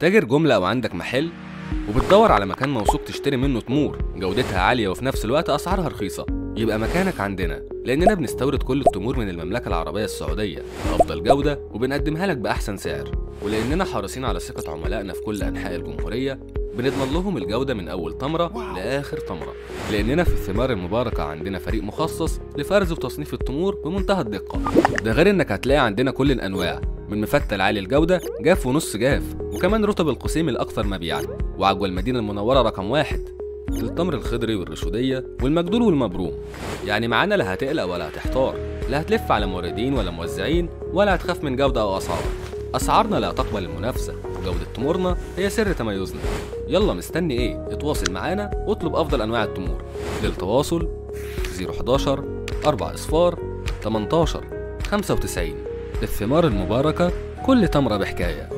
تاجر جملة أو عندك محل وبتدور على مكان موثوق تشتري منه تمور جودتها عالية وفي نفس الوقت أسعارها رخيصة يبقى مكانك عندنا لأننا بنستورد كل التمور من المملكة العربية السعودية بأفضل جودة وبنقدمها لك بأحسن سعر ولأننا حريصين على ثقة عملائنا في كل أنحاء الجمهورية بنضمن لهم الجودة من أول تمرة لآخر تمرة لأننا في الثمار المباركة عندنا فريق مخصص لفرز وتصنيف التمور بمنتهى الدقة ده غير إنك هتلاقي عندنا كل الأنواع من مفتل عالي الجودة جاف ونص جاف وكمان رطب القسيم الأكثر مبيعا وعجوة المدينة المنورة رقم واحد التمر الخضري والرشودية والمجدول والمبروم يعني معانا لا هتقلق ولا هتحتار لا هتلف على موردين ولا موزعين ولا هتخاف من جودة أو أسعار أسعارنا لا تقبل المنافسة وجودة تمورنا هي سر تميزنا يلا مستني إيه؟ اتواصل معانا واطلب أفضل أنواع التمور للتواصل 011 4 إصفار 18 95 الثمار المباركة كل تمرة بحكاية